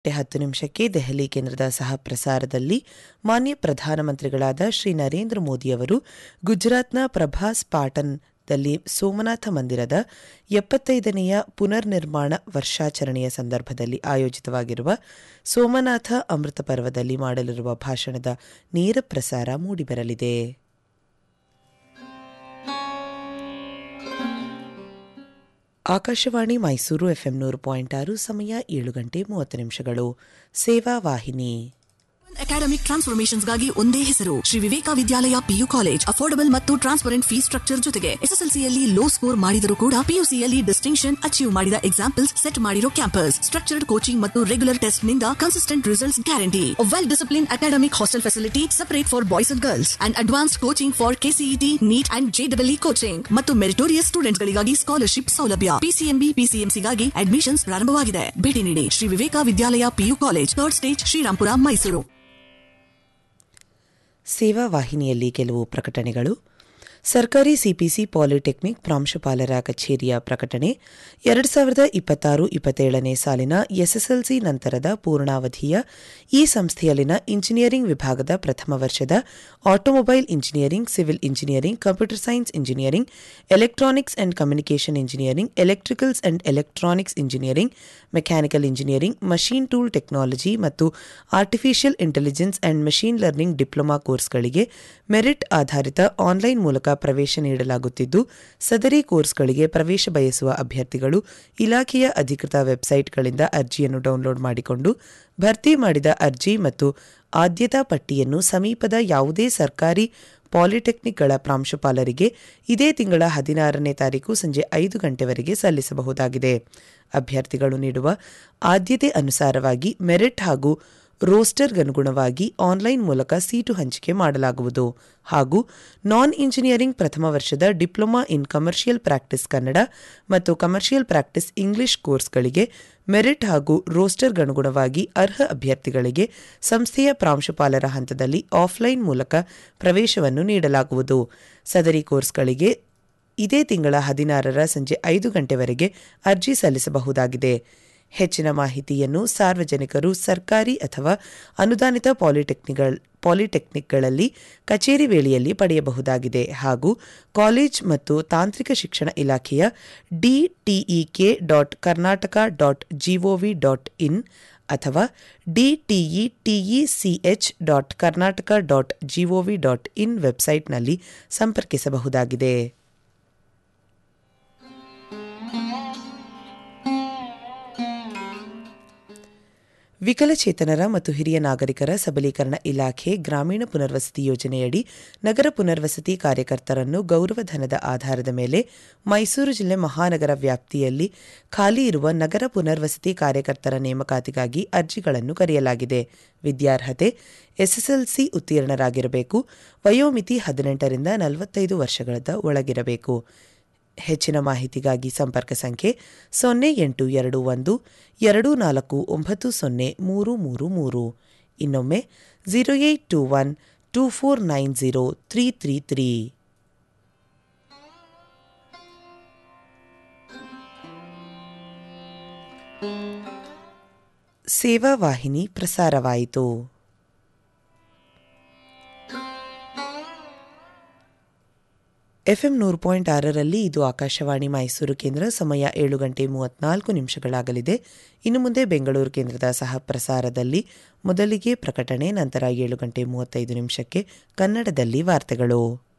ಗಂಟೆ ಹತ್ತು ನಿಮಿಷಕ್ಕೆ ದೆಹಲಿ ಕೇಂದ್ರದ ಸಹ ಪ್ರಸಾರದಲ್ಲಿ ಮಾನ್ಯ ಪ್ರಧಾನಮಂತ್ರಿಗಳಾದ ಶ್ರೀ ನರೇಂದ್ರ ಮೋದಿಯವರು ಗುಜರಾತ್ನ ಪ್ರಭಾಸ್ ಪಾಟನ್ದಲ್ಲಿ ಸೋಮನಾಥ ಮಂದಿರದ ಎಪ್ಪತ್ತೈದನೆಯ ಪುನರ್ನಿರ್ಮಾಣ ವರ್ಷಾಚರಣೆಯ ಸಂದರ್ಭದಲ್ಲಿ ಆಯೋಜಿತವಾಗಿರುವ ಸೋಮನಾಥ ಅಮೃತ ಪರ್ವದಲ್ಲಿ ಮಾಡಲಿರುವ ಭಾಷಣದ ನೇರ ಪ್ರಸಾರ ಮೂಡಿಬರಲಿದೆ ಆಕಾಶವಾಣಿ ಮೈಸೂರು ಎಫ್ಎಂ ನೂರು ಪಾಯಿಂಟ್ ಆರು ಸಮಯ ಏಳು ಗಂಟೆ ಮೂವತ್ತು ನಿಮಿಷಗಳು ಸೇವಾ ವಾಹಿನಿ ಅಕಾಡೆಮಿಕ್ ಟ್ರಾನ್ಸ್ಫಾರ್ಮೇಶನ್ಸ್ಗಾಗಿ ಒಂದೇ ಹೆಸರು Shri Viveka Vidyalaya PU college affordable ಮತ್ತು ಟ್ರಾನ್ಸ್ಪರೆಂಟ್ ಫೀಸ್ ಸ್ಟ್ರಕ್ಚರ್ ಜೊತೆಗೆ ಎಸ್ಎಸ್ಎಲ್ಸಿಯಲ್ಲಿ ಲೋ ಸ್ಕೋರ್ ಮಾಡಿದರೂ ಕೂಡ ಪಿಯುಸಿಯಲ್ಲಿ ಡಿಸ್ಟಿಂಕ್ಷನ್ ಅಚೀವ್ ಮಾಡಿದ ಎಕ್ಸಾಂಪಲ್ಸ್ ಸೆಟ್ ಮಾಡಿರೋ ಕ್ಯಾಂಪಸ್ ಸ್ಟ್ರಕ್ಚರ್ಡ್ ಕೋಚಿಂಗ್ ಮತ್ತು ರೆಗ್ಯುಲರ್ ಟೆಸ್ಟ್ ನಿಂದ consistent results guarantee well discipline academic hostel facility separate for boys and girls and advance coaching for KCET NEET and ಜೆಡಬ್ಲ್ಇ coaching ಮತ್ತು meritorious students ಗಳಿಗಾಗಿ scholarship ಸೌಲಭ್ಯ PCMB ಪಿಸಿಎಂಸಿಗಾಗಿ admissions ಪ್ರಾರಂಭವಾಗಿದೆ ಭೇಟಿ ನೀಡಿ Shri Viveka Vidyalaya PU college third stage Srirampura Mysuru ಸೇವಾ ವಾಹಿನಿಯಲ್ಲಿ ಕೆಲವು ಪ್ರಕಟಣೆಗಳು ಸರ್ಕಾರಿ ಸಿಪಿಸಿ ಪಾಲಿಟೆಕ್ನಿಕ್ ಪ್ರಾಂಶುಪಾಲರ ಕಚೇರಿಯ ಪ್ರಕಟಣೆ ಎರಡು ಸಾವಿರದ ಇಪ್ಪತ್ತಾರು ಇಪ್ಪತ್ತೇಳನೇ ಸಾಲಿನ ಎಸ್ಎಸ್ಎಲ್ಸಿ ನಂತರದ ಪೂರ್ಣಾವಧಿಯ ಈ ಸಂಸ್ಥೆಯಲ್ಲಿನ ಇಂಜಿನಿಯರಿಂಗ್ ವಿಭಾಗದ ಪ್ರಥಮ ವರ್ಷದ automobile engineering civil engineering computer science engineering electronics and communication engineering electricals and electronics engineering mechanical engineering machine tool technology ಮತ್ತು artificial intelligence and machine learning diploma ಕೋರ್ಸ್ಗಳಿಗೆ ಮೆರಿಟ್ ಆಧಾರಿತ ಆನ್ಲೈನ್ ಮೂಲಕ ಪ್ರವೇಶ ನೀಡಲಾಗುತ್ತಿದ್ದು ಸದರಿ ಕೋರ್ಸ್ಗಳಿಗೆ ಪ್ರವೇಶ ಬಯಸುವ ಅಭ್ಯರ್ಥಿಗಳು ಇಲಾಖೆಯ ಅಧಿಕೃತ ವೆಬ್ಸೈಟ್ಗಳಿಂದ ಅರ್ಜಿಯನ್ನು ಡೌನ್ಲೋಡ್ ಮಾಡಿಕೊಂಡು ಭರ್ತಿ ಮಾಡಿದ ಅರ್ಜಿ ಮತ್ತು ಆದ್ಯತಾ ಪಟ್ಟಿಯನ್ನು ಸಮೀಪದ ಯಾವುದೇ ಸರ್ಕಾರಿ ಪಾಲಿಟೆಕ್ನಿಕ್ಗಳ ಪ್ರಾಂಶುಪಾಲರಿಗೆ ಇದೇ ತಿಂಗಳ ಹದಿನಾರನೇ ತಾರೀಕು ಸಂಜೆ ಐದು ಗಂಟೆವರೆಗೆ ಸಲ್ಲಿಸಬಹುದಾಗಿದೆ ಅಭ್ಯರ್ಥಿಗಳು ನೀಡುವ ಆದ್ಯತೆ ಅನುಸಾರವಾಗಿ ಮೆರಿಟ್ ಹಾಗೂ ರೋಸ್ಟರ್ಗನುಗುಣವಾಗಿ ಆನ್ಲೈನ್ ಮೂಲಕ ಸೀಟು ಹಂಚಿಕೆ ಮಾಡಲಾಗುವುದು ಹಾಗೂ ನಾನ್ ಇಂಜಿನಿಯರಿಂಗ್ ಪ್ರಥಮ ವರ್ಷದ diploma in commercial practice Kannada ಮತ್ತು ಕಮರ್ಷಿಯಲ್ ಪ್ರಾಕ್ಟೀಸ್ ಇಂಗ್ಲಿಷ್ ಕೋರ್ಸ್ಗಳಿಗೆ ಮೆರಿಟ್ ಹಾಗೂ ರೋಸ್ಟರ್ಗನುಗುಣವಾಗಿ ಅರ್ಹ ಅಭ್ಯರ್ಥಿಗಳಿಗೆ ಸಂಸ್ಥೆಯ ಪ್ರಾಂಶುಪಾಲರ ಹಂತದಲ್ಲಿ ಆಫ್ಲೈನ್ ಮೂಲಕ ಪ್ರವೇಶವನ್ನು ನೀಡಲಾಗುವುದು ಸದರಿ ಕೋರ್ಸ್ಗಳಿಗೆ ಇದೇ ತಿಂಗಳ ಹದಿನಾರರ ಸಂಜೆ ಐದು ಗಂಟೆವರೆಗೆ ಅರ್ಜಿ ಸಲ್ಲಿಸಬಹುದಾಗಿದೆ ಹೆಚ್ಚಿನ ಮಾಹಿತಿಯನ್ನು ಸಾರ್ವಜನಿಕರು ಸರ್ಕಾರಿ ಅಥವಾ ಅನುದಾನಿತ ಪಾಲಿಟೆಕ್ನಿಕ್ಗಳ ಪಾಲಿಟೆಕ್ನಿಕ್ಗಳಲ್ಲಿ ಕಚೇರಿ ವೇಳೆಯಲ್ಲಿ ಪಡೆಯಬಹುದಾಗಿದೆ ಹಾಗೂ ಕಾಲೇಜ್ ಮತ್ತು ತಾಂತ್ರಿಕ ಶಿಕ್ಷಣ ಇಲಾಖೆಯ DTEK dot Karnataka dot gov dot in ಅಥವಾ DTE TECH dot Karnataka dot gov dot in ವೆಬ್ಸೈಟ್ನಲ್ಲಿ ಸಂಪರ್ಕಿಸಬಹುದಾಗಿದೆ ವಿಕಲಚೇತನರ ಮತ್ತು ಹಿರಿಯ ನಾಗರಿಕರ ಸಬಲೀಕರಣ ಇಲಾಖೆ ಗ್ರಾಮೀಣ ಪುನರ್ವಸತಿ ಯೋಜನೆಯಡಿ ನಗರ ಪುನರ್ವಸತಿ ಕಾರ್ಯಕರ್ತರನ್ನು ಗೌರವಧನದ ಆಧಾರದ ಮೇಲೆ ಮೈಸೂರು ಜಿಲ್ಲೆ ಮಹಾನಗರ ವ್ಯಾಪ್ತಿಯಲ್ಲಿ ಖಾಲಿ ಇರುವ ನಗರ ಪುನರ್ವಸತಿ ಕಾರ್ಯಕರ್ತರ ನೇಮಕಾತಿಗಾಗಿ ಅರ್ಜಿಗಳನ್ನು ಕರೆಯಲಾಗಿದೆ ವಿದ್ಯಾರ್ಹತೆ ಎಸ್ಎಸ್ಎಲ್ಸಿ ಉತ್ತೀರ್ಣರಾಗಿರಬೇಕು ವಯೋಮಿತಿ ಹದಿನೆಂಟರಿಂದ ನಲವತ್ತೈದು ವರ್ಷಗಳ ಒಳಗಿರಬೇಕು ಹೆಚ್ಚಿನ ಮಾಹಿತಿಗಾಗಿ ಸಂಪರ್ಕ ಸಂಖ್ಯೆ ಸೊನ್ನೆ ಎಂಟು ಎರಡು ಒಂದು ಎರಡು ನಾಲ್ಕು ಒಂಬತ್ತು ಸೊನ್ನೆ ಮೂರು ಮೂರು ಮೂರು ಇನ್ನೊಮ್ಮೆ zero eight two one two four nine zero three three three ಸೇವಾ ವಾಹಿನಿ ಪ್ರಸಾರವಾಯಿತು ಎಫ್ಎಂ ನೂರು ಪಾಯಿಂಟ್ ಆರರಲ್ಲಿ ಇದು ಆಕಾಶವಾಣಿ ಮೈಸೂರು ಕೇಂದ್ರ ಸಮಯ ಏಳು ಗಂಟೆ ಮೂವತ್ನಾಲ್ಕು ನಿಮಿಷಗಳಾಗಲಿದೆ ಇನ್ನು ಮುಂದೆ ಬೆಂಗಳೂರು ಕೇಂದ್ರದ ಸಹ ಪ್ರಸಾರದಲ್ಲಿ ಮೊದಲಿಗೆ ಪ್ರಕಟಣೆ ನಂತರ ಏಳು ಗಂಟೆ ಮೂವತ್ತೈದು ನಿಮಿಷಕ್ಕೆ ಕನ್ನಡದಲ್ಲಿ ವಾರ್ತೆಗಳು